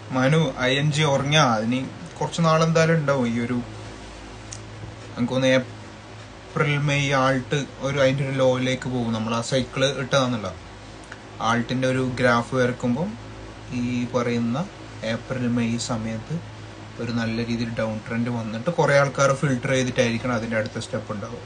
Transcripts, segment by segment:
Manu I N G ഉറങ്ങിയ അതിന് കുറച്ച് നാളെന്തായാലും ഉണ്ടാവും ഈ ഒരു എനിക്ക് തോന്നുന്നു ഏപ്രിൽ മെയ് ആൾട്ട് ഒരു അതിന്റെ ഒരു ലോയിലേക്ക് പോകും നമ്മൾ ആ സൈക്കിള് ഇട്ടതാന്നല്ല ആൾട്ടിന്റെ ഒരു ഗ്രാഫ് വരക്കുമ്പം ഈ പറയുന്ന ഏപ്രിൽ മെയ് സമയത്ത് ഒരു നല്ല രീതിയിൽ ഡൗൺ ട്രെൻഡ് വന്നിട്ട് കുറെ ആൾക്കാർ ഫിൽട്ടർ ചെയ്തിട്ടായിരിക്കണം അതിന്റെ അടുത്ത സ്റ്റെപ്പ് ഉണ്ടാവും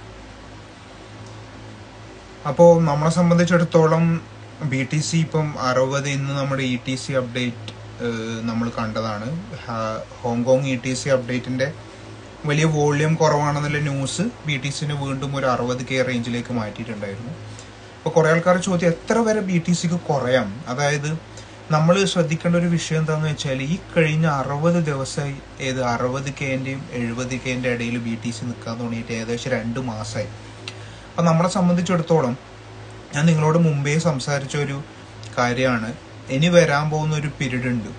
അപ്പോൾ നമ്മളെ സംബന്ധിച്ചിടത്തോളം ബി ടി സി ഇപ്പം അറുപത് ഇന്ന് നമ്മുടെ ഇ ടി സി അപ്ഡേറ്റ് നമ്മൾ കണ്ടതാണ് ഹാ- ഹോങ്കോങ് ഇ ടി സി അപ്ഡേറ്റിന്റെ വലിയ വോള്യൂം കുറവാണെന്നുള്ള ന്യൂസ് ബി ടി സിന് വീണ്ടും ഒരു അറുപത് കെ റേഞ്ചിലേക്ക് മാറ്റിയിട്ടുണ്ടായിരുന്നു അപ്പോൾ കുറെ ആൾക്കാർ ചോദ്യം എത്ര വരെ ബി ടി സിക്ക് കുറയാം അതായത് നമ്മൾ ശ്രദ്ധിക്കേണ്ട ഒരു വിഷയം എന്താണെന്ന് വെച്ചാൽ ഈ കഴിഞ്ഞ അറുപത് ദിവസമായി ഏത് അറുപത് കെന്റെയും എഴുപത് കെന്റെ ഇടയിൽ ബി ടി സി നിൽക്കാൻ തുടങ്ങിയിട്ട് ഏകദേശം രണ്ട് മാസമായി അപ്പൊ നമ്മളെ സംബന്ധിച്ചിടത്തോളം ഞാൻ നിങ്ങളോട് മുമ്പേ സംസാരിച്ച ഒരു കാര്യമാണ് ഇനി വരാൻ പോകുന്ന ഒരു പീരീഡ് ഉണ്ട്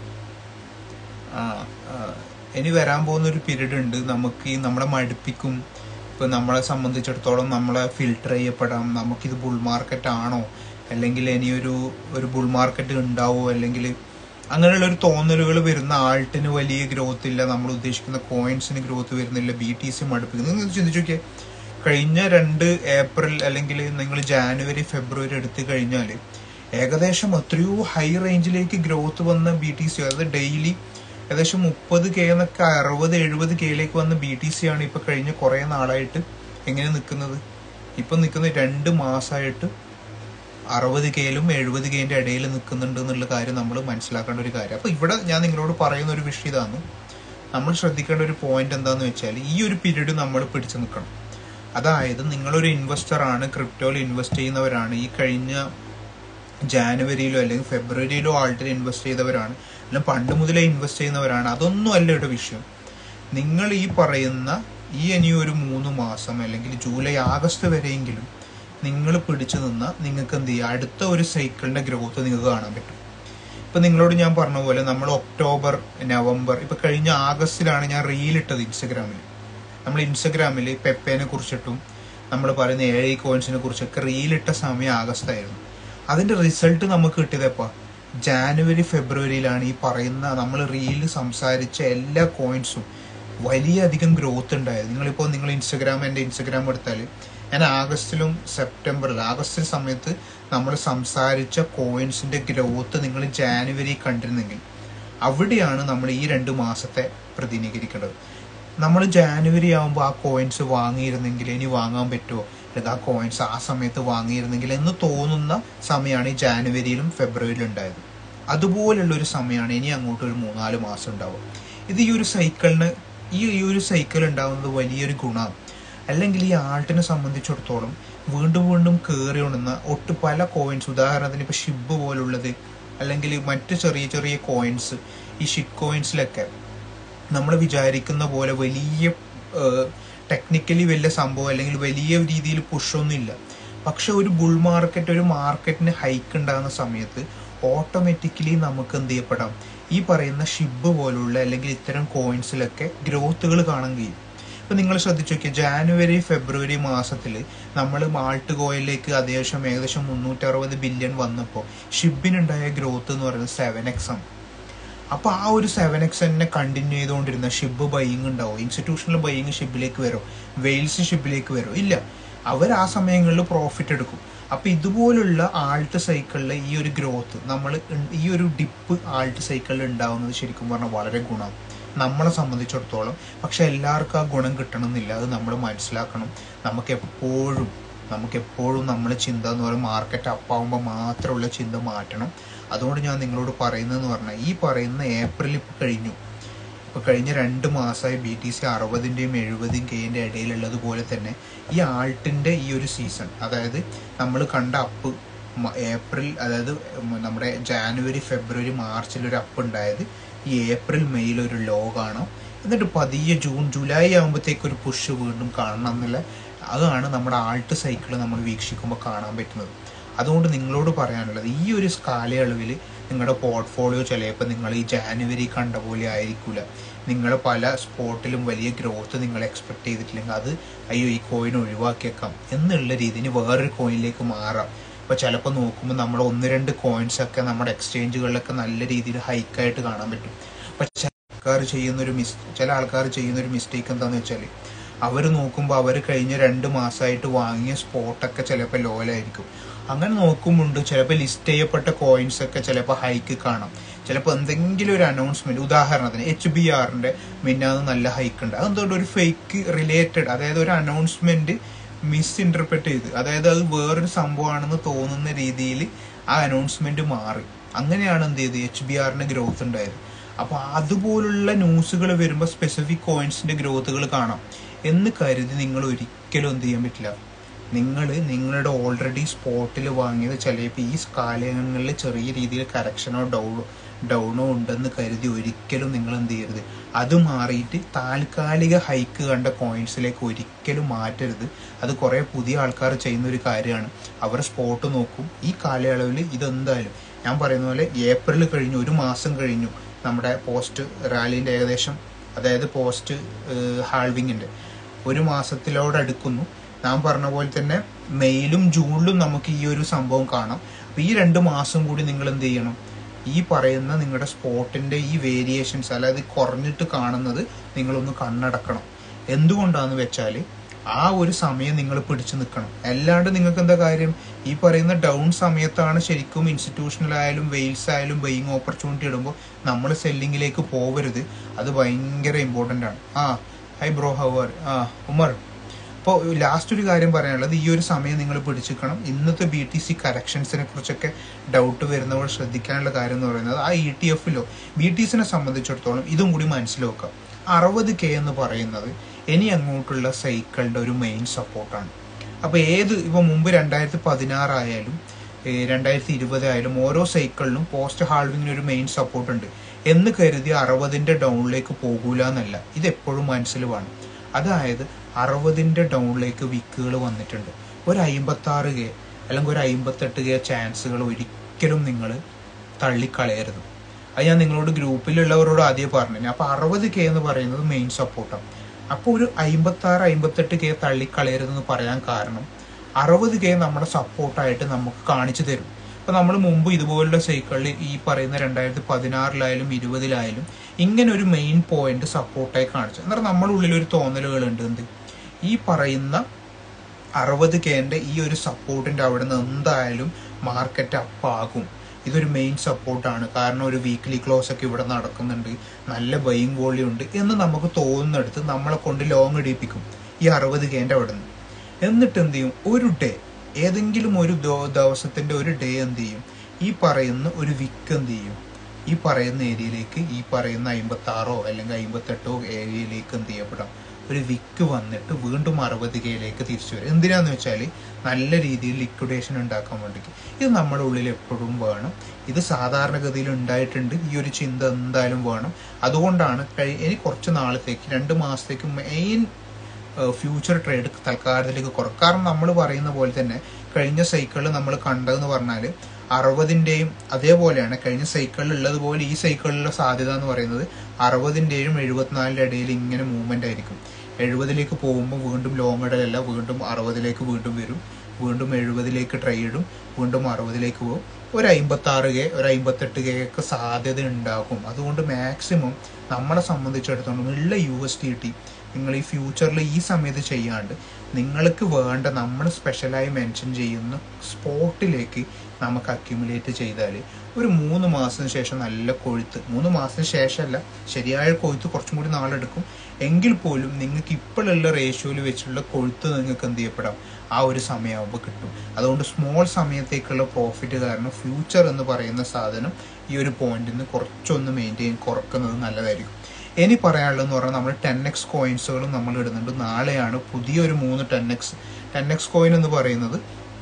ആ, ആ, ഇനി വരാൻ പോകുന്ന ഒരു പീരീഡ് ഉണ്ട് നമുക്ക് ഈ നമ്മളെ മടുപ്പിക്കും ഇപ്പൊ നമ്മളെ സംബന്ധിച്ചിടത്തോളം നമ്മളെ ഫിൽട്ടർ ചെയ്യപ്പെടാം നമുക്കിത് ബുൾ മാർക്കറ്റ് ആണോ അല്ലെങ്കിൽ ഇനി ഒരു ഒരു ബുൾ മാർക്കറ്റ് ഉണ്ടാവോ അല്ലെങ്കിൽ അങ്ങനെയുള്ള ഒരു തോന്നലുകൾ വരുന്ന ആൾട്ടിന് വലിയ ഗ്രോത്ത് ഇല്ല നമ്മൾ ഉദ്ദേശിക്കുന്ന കോയിൻസിന് ഗ്രോത്ത് വരുന്നില്ല ബി ടി സി മടുപ്പിക്കുന്നു നിങ്ങൾ ചിന്തിച്ചു നോക്കിയേ കഴിഞ്ഞ രണ്ട് ഏപ്രിൽ അല്ലെങ്കിൽ നിങ്ങൾ ജാനുവരി ഫെബ്രുവരി എടുത്തു കഴിഞ്ഞാൽ ഏകദേശം എത്രയോ ഹൈ റേഞ്ചിലേക്ക് ഗ്രോത്ത് വന്ന ബി ടി സി അതായത് ഡെയിലി ഏകദേശം മുപ്പത് കെ എന്നൊക്കെ അറുപത് എഴുപത് കെയിലേക്ക് വന്ന ബി ടി സി ആണ് ഇപ്പൊ കഴിഞ്ഞ കുറെ നാളായിട്ട് എങ്ങനെ നിൽക്കുന്നത് ഇപ്പൊ നിൽക്കുന്ന രണ്ട് മാസമായിട്ട് അറുപത് കെയിലും എഴുപത് കെയിന്റെ ഇടയിൽ നിൽക്കുന്നുണ്ട് എന്നുള്ള കാര്യം നമ്മൾ മനസ്സിലാക്കേണ്ട ഒരു കാര്യം അപ്പൊ ഇവിടെ ഞാൻ നിങ്ങളോട് പറയുന്ന ഒരു വിഷയം ഇതാണ് നമ്മൾ ശ്രദ്ധിക്കേണ്ട ഒരു പോയിന്റ് എന്താന്ന് വെച്ചാൽ ഈ ഒരു പീരീഡ് നമ്മൾ പിടിച്ചു നിൽക്കണം അതായത് നിങ്ങളൊരു ഇൻവെസ്റ്റർ ആണ് ക്രിപ്റ്റോയിൽ ഇൻവെസ്റ്റ് ചെയ്യുന്നവരാണ് ഈ കഴിഞ്ഞ ജാനുവരിയിലോ അല്ലെങ്കിൽ ഫെബ്രുവരിയിലോ ആൾട്ടിൽ ഇൻവെസ്റ്റ് ചെയ്തവരാണ് അല്ലെങ്കിൽ പണ്ട് മുതലേ ഇൻവെസ്റ്റ് ചെയ്യുന്നവരാണ് അതൊന്നും അല്ല ഇവിടെ വിഷയം നിങ്ങൾ ഈ പറയുന്ന ഈ ഇനി ഒരു മൂന്ന് മാസം അല്ലെങ്കിൽ ജൂലൈ ആഗസ്റ്റ് വരെയെങ്കിലും നിങ്ങൾ പിടിച്ചു നിന്ന നിങ്ങൾക്ക് എന്ത് ചെയ്യുക അടുത്ത ഒരു സൈക്കിളിന്റെ ഗ്രോത്ത് നിങ്ങൾക്ക് കാണാൻ പറ്റും ഇപ്പൊ നിങ്ങളോട് ഞാൻ പറഞ്ഞ പോലെ നമ്മൾ ഒക്ടോബർ നവംബർ ഇപ്പൊ കഴിഞ്ഞ ആഗസ്റ്റിലാണ് ഞാൻ റീൽ ഇട്ടത് ഇൻസ്റ്റഗ്രാമിൽ നമ്മൾ ഇൻസ്റ്റഗ്രാമിൽ പെപ്പേനെ കുറിച്ചിട്ടും നമ്മൾ പറയുന്ന ഏഴ് കോയിൻസിനെ കുറിച്ചൊക്കെ റീൽ ഇട്ട സമയം ആഗസ്റ്റ് ആയിരുന്നു അതിന്റെ റിസൾട്ട് നമുക്ക് കിട്ടിയതെപ്പാ ജാനുവരി ഫെബ്രുവരിയിലാണ് ഈ പറയുന്ന നമ്മൾ റീല് സംസാരിച്ച എല്ലാ കോയിൻസും വലിയധികം ഗ്രോത്ത് ഉണ്ടായത് നിങ്ങളിപ്പോൾ നിങ്ങൾ ഇൻസ്റ്റഗ്രാം എൻ്റെ ഇൻസ്റ്റഗ്രാം എടുത്താൽ ഞാൻ ആഗസ്റ്റിലും സെപ്റ്റംബറിൽ ആഗസ്റ്റ് സമയത്ത് നമ്മൾ സംസാരിച്ച കോയിൻസിന്റെ ഗ്രോത്ത് നിങ്ങൾ ജാനുവരി കണ്ടിരുന്നെങ്കിൽ അവിടെയാണ് നമ്മൾ ഈ രണ്ട് മാസത്തെ പ്രതിനിധീകരിക്കേണ്ടത് നമ്മൾ ജാനുവരി ആകുമ്പോൾ ആ കോയിൻസ് വാങ്ങിയിരുന്നെങ്കിൽ ഇനി വാങ്ങാൻ പറ്റുമോ അല്ലെങ്കിൽ ആ കോയിൻസ് ആ സമയത്ത് വാങ്ങിയിരുന്നെങ്കിൽ എന്ന് തോന്നുന്ന സമയമാണ് ഈ ജാനുവരിയിലും ഫെബ്രുവരിയിലും ഉണ്ടായത് അതുപോലുള്ള ഒരു സമയമാണ് ഇനി അങ്ങോട്ട് ഒരു മൂന്നാല് മാസം ഉണ്ടാവുക ഇത് ഈ ഒരു സൈക്കിളിന് ഈ ഈ ഒരു സൈക്കിൾ ഉണ്ടാവുന്നത് വലിയൊരു ഗുണമാണ് അല്ലെങ്കിൽ ഈ ആൾട്ടിനെ സംബന്ധിച്ചിടത്തോളം വീണ്ടും വീണ്ടും കയറി ഉണർന്ന ഒട്ട് പല കോയിൻസ് ഉദാഹരണത്തിന് ഇപ്പൊ ഷിബ് പോലുള്ളത് അല്ലെങ്കിൽ മറ്റ് ചെറിയ ചെറിയ കോയിൻസ് ഈ ഷിറ്റ് കോയിൻസിലൊക്കെ നമ്മൾ വിചാരിക്കുന്ന പോലെ വലിയ ടെക്നിക്കലി വലിയ സംഭവം അല്ലെങ്കിൽ വലിയ രീതിയിൽ പുഷൊന്നും ഇല്ല പക്ഷെ ഒരു ബുൾ മാർക്കറ്റ് ഒരു മാർക്കറ്റിന് ഹൈക്ക് ഉണ്ടാകുന്ന സമയത്ത് ഓട്ടോമാറ്റിക്കലി നമുക്ക് എന്ത് ചെയ്യപ്പെടാം ഈ പറയുന്ന ഷിബ് പോലുള്ള അല്ലെങ്കിൽ ഇത്തരം കോയിൻസിലൊക്കെ ഗ്രോത്തുകൾ കാണാൻ കഴിയും ഇപ്പൊ നിങ്ങൾ ശ്രദ്ധിച്ചു നോക്കിയാൽ ജാനുവരി ഫെബ്രുവരി മാസത്തിൽ നമ്മൾ മാൾട്ട് കോയിലേക്ക് അത്യാവശ്യം ഏകദേശം മുന്നൂറ്ററുപത് ബില്യൺ വന്നപ്പോൾ ഷിബിനുണ്ടായ ഗ്രോത്ത് എന്ന് പറയുന്നത് സെവൻ എക്സ് ആണ് അപ്പൊ ആ ഒരു സെവൻ എക്സ് തന്നെ കണ്ടിന്യൂ ചെയ്തുകൊണ്ടിരുന്ന ഷിബ് ബൈയിങ് ഉണ്ടാവും ഇൻസ്റ്റിറ്റ്യൂഷണൽ ബൈയിങ് ഷിബിലേക്ക് വരും വെയിൽസ് ഷിബിലേക്ക് വരും ഇല്ല അവർ ആ സമയങ്ങളിൽ പ്രോഫിറ്റ് എടുക്കും അപ്പൊ ഇതുപോലുള്ള ആൾട്ട് സൈക്കിളിലെ ഈ ഒരു ഗ്രോത്ത് നമ്മൾ ഈ ഒരു ഡിപ്പ് ആൾട്ട് സൈക്കിളിൽ ഉണ്ടാവുന്നത് ശരിക്കും പറഞ്ഞാൽ വളരെ ഗുണം നമ്മളെ സംബന്ധിച്ചിടത്തോളം പക്ഷെ എല്ലാവർക്കും ആ ഗുണം കിട്ടണമെന്നില്ല അത് നമ്മൾ മനസ്സിലാക്കണം നമുക്ക് എപ്പോഴും നമുക്ക് എപ്പോഴും നമ്മളെ ചിന്ത എന്ന് പറയുന്നത് മാർക്കറ്റ് അപ്പാവുമ്പോൾ മാത്രമുള്ള ചിന്ത മാറ്റണം അതുകൊണ്ട് ഞാൻ നിങ്ങളോട് പറയുന്നതെന്ന് പറഞ്ഞാൽ ഈ പറയുന്ന ഏപ്രിൽ ഇപ്പോൾ കഴിഞ്ഞു ഇപ്പോൾ കഴിഞ്ഞ രണ്ട് മാസമായി ബി ടി സി അറുപതിൻ്റെയും എഴുപതും കെൻ്റെ ഇടയിലുള്ളതുപോലെ തന്നെ ഈ ആൾട്ടിൻ്റെ ഈ ഒരു സീസൺ അതായത് നമ്മൾ കണ്ട അപ്പ് മ- ഏപ്രിൽ അതായത് ഉം നമ്മുടെ ജാനുവരി ഫെബ്രുവരി മാർച്ചിൽ ഒരു അപ്പ് ഉണ്ടായത് ഈ ഏപ്രിൽ മെയ്യിൽ ഒരു ലോ കാണാം എന്നിട്ട് പതിയെ ജൂൺ ജൂലൈ ആകുമ്പോഴത്തേക്ക് ഒരു പുഷ് വീണ്ടും കാണണം എന്നുള്ള അതാണ് നമ്മുടെ ആൾട്ട് സൈക്കിൾ നമ്മൾ വീക്ഷിക്കുമ്പോൾ കാണാൻ പറ്റുന്നത് അതുകൊണ്ട് നിങ്ങളോട് പറയാനുള്ളത് ഈ ഒരു കാലയളവിൽ നിങ്ങളുടെ പോർട്ട്ഫോളിയോ ചിലപ്പോൾ നിങ്ങൾ ഈ ജാനുവരി കണ്ട പോലെ ആയിരിക്കില്ല നിങ്ങൾ പല സ്പോട്ടിലും വലിയ ഗ്രോത്ത് നിങ്ങൾ എക്സ്പെക്ട് ചെയ്തിട്ടില്ലെങ്കിൽ അത് അയ്യോ ഈ കോയിൻ ഒഴിവാക്കിയേക്കാം എന്നുള്ള രീതിയിൽ വേറൊരു കോയിനിലേക്ക് മാറാം അപ്പോൾ ചിലപ്പോൾ നോക്കുമ്പോൾ നമ്മൾ ഒന്ന് രണ്ട് കോയിൻസ് ഒക്കെ നമ്മുടെ എക്സ്ചേഞ്ചുകളിലൊക്കെ നല്ല രീതിയിൽ ഹൈക്കായിട്ട് കാണാൻ പറ്റും അപ്പോൾ ചില ആൾക്കാർ ചെയ്യുന്നൊരു മിസ് ചില ആൾക്കാർ ചെയ്യുന്നൊരു മിസ്റ്റേക്ക് എന്താണെന്ന് വെച്ചാൽ അവർ നോക്കുമ്പോൾ അവർ കഴിഞ്ഞ രണ്ട് മാസമായിട്ട് വാങ്ങിയ സ്പോട്ടൊക്കെ ചിലപ്പോൾ ലോയിലായിരിക്കും അങ്ങനെ നോക്കുമ്പോണ്ട് ചിലപ്പോൾ ലിസ്റ്റ് ചെയ്യപ്പെട്ട കോയിൻസ് ഒക്കെ ചിലപ്പോൾ ഹൈക്ക് കാണാം ചിലപ്പോൾ എന്തെങ്കിലും ഒരു അനൗൺസ്മെന്റ് ഉദാഹരണത്തിന് എച്ച് ബി ആറിന്റെ മിന്നാന്ന് നല്ല ഹൈക്ക് ഉണ്ട് അതെന്തുകൊണ്ട് ഒരു ഫേക്ക് റിലേറ്റഡ് അതായത് ഒരു അനൗൺസ്മെന്റ് മിസ് ഇന്റർപ്രറ്റ് ചെയ്ത് അതായത് അത് വേറൊരു സംഭവമാണെന്ന് തോന്നുന്ന രീതിയിൽ ആ അനൗൺസ്മെന്റ് മാറി അങ്ങനെയാണ് എന്ത് ചെയ്ത് എച്ച് ബി ആറിന്റെ ഗ്രോത്ത് ഉണ്ടായത് അപ്പൊ അതുപോലുള്ള ന്യൂസുകൾ വരുമ്പോൾ സ്പെസിഫിക് കോയിൻസിന്റെ ഗ്രോത്തുകൾ കാണാം എന്ന് കരുതി നിങ്ങൾ ഒരിക്കലും എന്ത് ചെയ്യാൻ പറ്റില്ല നിങ്ങൾ നിങ്ങളുടെ ഓൾറെഡി സ്പോട്ടിൽ വാങ്ങിയത് ചിലപ്പോൾ ഈ കാലങ്ങളിൽ ചെറിയ രീതിയിൽ കറക്ഷനോ ഡൗണോ ഡൗണോ ഉണ്ടെന്ന് കരുതി ഒരിക്കലും നിങ്ങൾ എന്ത് ചെയ്യരുത് അത് മാറിയിട്ട് താൽക്കാലിക ഹൈക്ക് കണ്ട കോയിൻസിലേക്ക് ഒരിക്കലും മാറ്റരുത് അത് കുറേ പുതിയ ആൾക്കാർ ചെയ്യുന്ന ഒരു കാര്യമാണ് അവർ സ്പോട്ട് നോക്കും ഈ കാലയളവിൽ ഇതെന്തായാലും ഞാൻ പറയുന്ന പോലെ ഏപ്രിൽ കഴിഞ്ഞു ഒരു മാസം കഴിഞ്ഞു നമ്മുടെ പോസ്റ്റ് റാലിൻ്റെ ഏകദേശം അതായത് പോസ്റ്റ് ഹാൾവിങ്ങിൻ്റെ ഒരു മാസത്തിലോടടുക്കുന്നു ഞാൻ പറഞ്ഞ പോലെ തന്നെ മെയിലും ജൂണിലും നമുക്ക് ഈ ഒരു സംഭവം കാണാം അപ്പൊ ഈ രണ്ട് മാസം കൂടി നിങ്ങൾ എന്ത് ചെയ്യണം ഈ പറയുന്ന നിങ്ങളുടെ സ്പോട്ടിന്റെ ഈ വേരിയേഷൻസ് അതായത് കുറഞ്ഞിട്ട് കാണുന്നത് നിങ്ങളൊന്ന് കണ്ണടക്കണം എന്തുകൊണ്ടാന്ന് വെച്ചാൽ ആ ഒരു സമയം നിങ്ങൾ പിടിച്ചു നിൽക്കണം അല്ലാണ്ട് നിങ്ങൾക്ക് എന്താ കാര്യം ഈ പറയുന്ന ഡൗൺ സമയത്താണ് ശരിക്കും ഇൻസ്റ്റിറ്റ്യൂഷണൽ ആയാലും വെയിൽസ് ആയാലും ബെയിങ് ഓപ്പർച്യൂണിറ്റി ഇടുമ്പോൾ നമ്മൾ സെല്ലിങ്ങിലേക്ക് പോവരുത് അത് ഭയങ്കര ഇമ്പോർട്ടൻ്റ് ആണ് ആ ഹൈ ബ്രോ ഹവർ ആ ഉമർ അപ്പോൾ ലാസ്റ്റ് ഒരു കാര്യം പറയാനുള്ളത് ഈ ഒരു സമയം നിങ്ങൾ പിടിച്ചിരിക്കണം ഇന്നത്തെ ബി ടി സി കറക്ഷൻസിനെ കുറിച്ചൊക്കെ ഡൗട്ട് വരുന്നവർ ശ്രദ്ധിക്കാനുള്ള കാര്യം എന്ന് പറയുന്നത് ആ ഇ ടി എഫിലോ ബി ടി സിനെ സംബന്ധിച്ചിടത്തോളം ഇതും കൂടി മനസ്സിലാക്കുക അറുപത് കെ എന്ന് പറയുന്നത് ഇനി അങ്ങോട്ടുള്ള സൈക്കിളിന്റെ ഒരു മെയിൻ സപ്പോർട്ടാണ് അപ്പോൾ ഏത് ഇപ്പോൾ മുമ്പ് രണ്ടായിരത്തി പതിനാറായാലും രണ്ടായിരത്തി ഇരുപതായാലും ഓരോ സൈക്കിളിനും പോസ്റ്റ് ഹാൾവിങ്ങിന് ഒരു മെയിൻ സപ്പോർട്ട് ഉണ്ട് എന്ന് കരുതി അറുപതിന്റെ ഡൗണിലേക്ക് പോകൂല എന്നല്ല ഇത് എപ്പോഴും മനസ്സിൽ വേണം അതായത് അറുപതിന്റെ ഡൗണിലേക്ക് വിക്കുകൾ വന്നിട്ടുണ്ട് ഒരു അമ്പത്തി ആറ് കെ അല്ലെങ്കിൽ ഒരു അമ്പത്തെട്ട് കെ ചാൻസുകൾ ഒരിക്കലും നിങ്ങൾ തള്ളിക്കളയരുത് അത് ഞാൻ നിങ്ങളോട് ഗ്രൂപ്പിലുള്ളവരോട് ആദ്യം പറഞ്ഞു അപ്പൊ അറുപത് കെ എന്ന് പറയുന്നത് മെയിൻ സപ്പോർട്ടാണ് അപ്പോൾ ഒരു അമ്പത്തി ആറ് അമ്പത്തെട്ട് കെ തള്ളിക്കളയരുതെന്ന് പറയാൻ കാരണം അറുപത് കെ നമ്മുടെ സപ്പോർട്ടായിട്ട് നമുക്ക് കാണിച്ചു തരും ഇപ്പൊ നമ്മൾ മുമ്പ് ഇതുപോലുള്ള സൈക്കിളിൽ ഈ പറയുന്ന രണ്ടായിരത്തി പതിനാറിലായാലും ഇരുപതിലായാലും ഇങ്ങനെ ഒരു മെയിൻ പോയിന്റ് സപ്പോർട്ടായി കാണിച്ചു എന്നാൽ നമ്മുടെ ഉള്ളിൽ ഒരു തോന്നലുകളുണ്ട് എന്ത് ഈ പറയുന്ന അറുപത് കെന്റെ ഈ ഒരു സപ്പോർട്ടിന്റെ അവിടെ നിന്ന് എന്തായാലും മാർക്കറ്റ് അപ്പാകും ഇതൊരു മെയിൻ സപ്പോർട്ടാണ് കാരണം ഒരു വീക്ക്ലി ക്ലോസ് ഒക്കെ ഇവിടെ നടക്കുന്നുണ്ട് നല്ല ബൈങ് വോളിയം ഉണ്ട് എന്ന് നമുക്ക് തോന്നുന്നിടത്ത് നമ്മളെ കൊണ്ട് ലോങ് ഇടിപ്പിക്കും ഈ അറുപത് കെന്റെ അവിടെ നിന്ന് എന്നിട്ട് എന്ത് ചെയ്യും ഒരു ഡേ ഏതെങ്കിലും ഒരു ദിവസത്തിന്റെ ഒരു ഡേ എന്ത് ചെയ്യും ഈ പറയുന്ന ഒരു വിക്ക് എന്ത് ചെയ്യും ഈ പറയുന്ന ഏരിയയിലേക്ക് ഈ പറയുന്ന അമ്പത്തി ആറോ അല്ലെങ്കിൽ അമ്പത്തെട്ടോ ഏരിയയിലേക്ക് എന്ത് ചെയ്യപ്പെടാം ഒരു വിക്ക് വന്നിട്ട് വീണ്ടും അറുപത് കെയിലേക്ക് തിരിച്ചു വരും എന്തിനാന്ന് വെച്ചാൽ നല്ല രീതിയിൽ ലിക്വിഡേഷൻ ഉണ്ടാക്കാൻ വേണ്ടിയിട്ട് ഇത് നമ്മുടെ ഉള്ളിൽ എപ്പോഴും വേണം ഇത് സാധാരണഗതിയിൽ ഉണ്ടായിട്ടുണ്ട് ഈ ഒരു ചിന്ത എന്തായാലും വേണം അതുകൊണ്ടാണ് കഴി ഇനി കുറച്ച് നാളത്തേക്ക് രണ്ട് മാസത്തേക്ക് മെയിൻ ഫ്യൂച്ചർ ട്രേഡ് തൽക്കാലത്തിലേക്ക് കുറക്കും കാരണം നമ്മൾ പറയുന്ന പോലെ തന്നെ കഴിഞ്ഞ സൈക്കിളിൽ നമ്മൾ കണ്ടതെന്ന് പറഞ്ഞാൽ അറുപതിൻ്റെയും അതേപോലെയാണ് കഴിഞ്ഞ സൈക്കിളിൽ ഉള്ളതുപോലെ ഈ സൈക്കിളിലുള്ള സാധ്യത എന്ന് പറയുന്നത് അറുപതിൻ്റെയും എഴുപത്തിനാലിൻ്റെ ഇടയിൽ ഇങ്ങനെ മൂവ്മെൻ്റ് ആയിരിക്കും എഴുപതിലേക്ക് പോകുമ്പോൾ വീണ്ടും ലോങ് ഇടലല്ല വീണ്ടും അറുപതിലേക്ക് വീണ്ടും വരും വീണ്ടും എഴുപതിലേക്ക് ട്രൈ ഇടും വീണ്ടും അറുപതിലേക്ക് പോകും ഒരു അമ്പത്തി ആറ് കെ ഒരു അമ്പത്തെട്ട് കെ ഒക്കെ സാധ്യത ഉണ്ടാകും അതുകൊണ്ട് മാക്സിമം നമ്മളെ സംബന്ധിച്ചിടത്തോളം ഉള്ള യു എസ് ടി ടി നിങ്ങൾ ഈ ഫ്യൂച്ചറിൽ ഈ സമയത്ത് ചെയ്യാണ്ട് നിങ്ങൾക്ക് വേണ്ട നമ്മൾ സ്പെഷ്യലായി മെൻഷൻ ചെയ്യുന്ന സ്പോട്ടിലേക്ക് നമുക്ക് അക്യുമുലേറ്റ് ചെയ്താൽ ഒരു മൂന്ന് മാസത്തിന് ശേഷം നല്ല കൊഴുത്ത് മൂന്ന് മാസത്തിന് ശേഷമല്ല ശരിയായ കൊഴുത്ത് കുറച്ചും കൂടി നാളെടുക്കും എങ്കിൽ പോലും നിങ്ങൾക്ക് ഇപ്പോഴുള്ള റേഷ്യോയിൽ വെച്ചുള്ള കൊഴുത്ത് നിങ്ങൾക്ക് എന്ത് ചെയ്യപ്പെടാം ആ ഒരു സമയമാകുമ്പോൾ കിട്ടും അതുകൊണ്ട് സ്മോൾ സമയത്തേക്കുള്ള പ്രോഫിറ്റ് കാരണം ഫ്യൂച്ചർ എന്ന് പറയുന്ന സാധനം ഈ ഒരു പോയിന്റിൽ നിന്ന് കുറച്ചൊന്ന് മെയിൻറ്റെയിൻ കുറക്കുന്നത് നല്ലതായിരിക്കും ഇനി പറയാനുള്ളതെന്ന് പറഞ്ഞാൽ നമ്മൾ ടെൻ എക്സ് കോയിൻസുകളും നമ്മൾ ഇടുന്നുണ്ട് നാളെയാണ് പുതിയൊരു മൂന്ന് ten X ten X coin എന്ന് പറയുന്നത്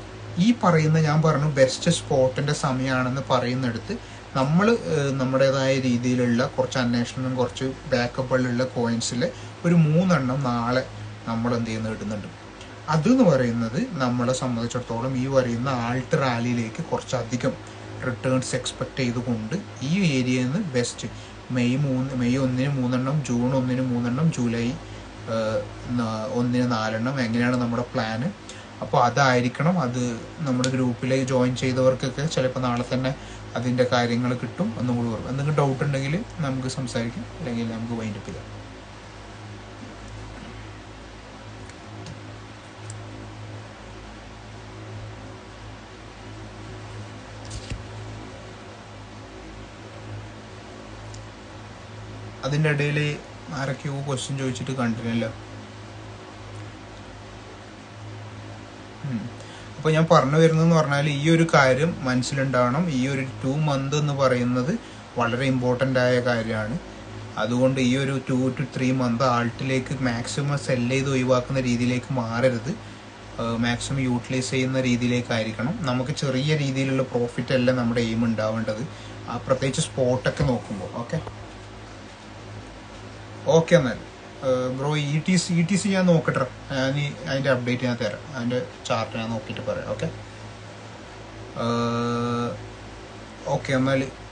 ഈ പറയുന്ന ഞാൻ പറഞ്ഞു ബെസ്റ്റ് സ്പോട്ടിന്റെ സമയമാണെന്ന് പറയുന്നിടത്ത് നമ്മൾ നമ്മുടേതായ രീതിയിലുള്ള കുറച്ച് അന്വേഷണം കുറച്ച് ബാക്കപ്പുകളുള്ള കോയിൻസിൽ ഒരു മൂന്നെണ്ണം നാളെ നമ്മൾ എന്ത് ചെയ്യുന്നത് ഇടുന്നുണ്ട് അതെന്ന് പറയുന്നത് നമ്മളെ സംബന്ധിച്ചിടത്തോളം ഈ പറയുന്ന ആൾട്ട് റാലിയിലേക്ക് കുറച്ചധികം റിട്ടേൺസ് എക്സ്പെക്ട് ചെയ്തുകൊണ്ട് ഈ ഏരിയയിൽ നിന്ന് ബെസ്റ്റ് മെയ് മൂന്ന് മെയ് ഒന്നിന് മൂന്നെണ്ണം ജൂൺ ഒന്നിന് മൂന്നെണ്ണം ജൂലൈ ഒന്നിന് നാലെണ്ണം എങ്ങനെയാണ് നമ്മുടെ പ്ലാന് അപ്പോൾ അതായിരിക്കണം അത് നമ്മുടെ ഗ്രൂപ്പിലേക്ക് ജോയിൻ ചെയ്തവർക്കൊക്കെ ചിലപ്പോൾ നാളെ തന്നെ അതിൻ്റെ കാര്യങ്ങൾ കിട്ടും ഒന്നും കൂടി ഓർക്കും എന്തെങ്കിലും ഡൗട്ട് ഉണ്ടെങ്കിൽ നമുക്ക് സംസാരിക്കാം അല്ലെങ്കിൽ നമുക്ക് വൈൻഡപ്പ് ചെയ്യാം അതിൻ്റെ ഇടയിൽ ആരൊക്കെയോ ക്വസ്റ്റ്യൻ ചോദിച്ചിട്ട് കണ്ടില്ലല്ലോ അപ്പോൾ ഞാൻ പറഞ്ഞു വരുന്നതെന്ന് പറഞ്ഞാൽ ഈ ഒരു കാര്യം മനസ്സിലുണ്ടാവണം ഈ ഒരു ടു മന്ത് എന്ന് പറയുന്നത് വളരെ ഇമ്പോർട്ടൻ്റ് ആയ കാര്യമാണ് അതുകൊണ്ട് ഈ ഒരു ടു ടു ത്രീ മന്ത് ആൾട്ടിലേക്ക് മാക്സിമം സെല് ചെയ്ത് ഒഴിവാക്കുന്ന രീതിയിലേക്ക് മാറരുത് മാക്സിമം യൂട്ടിലൈസ് ചെയ്യുന്ന രീതിയിലേക്കായിരിക്കണം നമുക്ക് ചെറിയ രീതിയിലുള്ള പ്രോഫിറ്റ് അല്ല നമ്മുടെ എയിം ഉണ്ടാവേണ്ടത് ആ പ്രത്യേകിച്ച് സ്പോട്ടൊക്കെ നോക്കുമ്പോൾ ഓക്കെ ഓക്കെ എന്നാൽ bro E T C E T C ഞാൻ നോക്കട്ടെ ഞാൻ ഈ അതിൻ്റെ അപ്ഡേറ്റ് ഞാൻ തരാം അതിൻ്റെ ചാർട്ട് ഞാൻ നോക്കിയിട്ട് പറയാം ഓക്കെ ഓക്കെ എന്നാൽ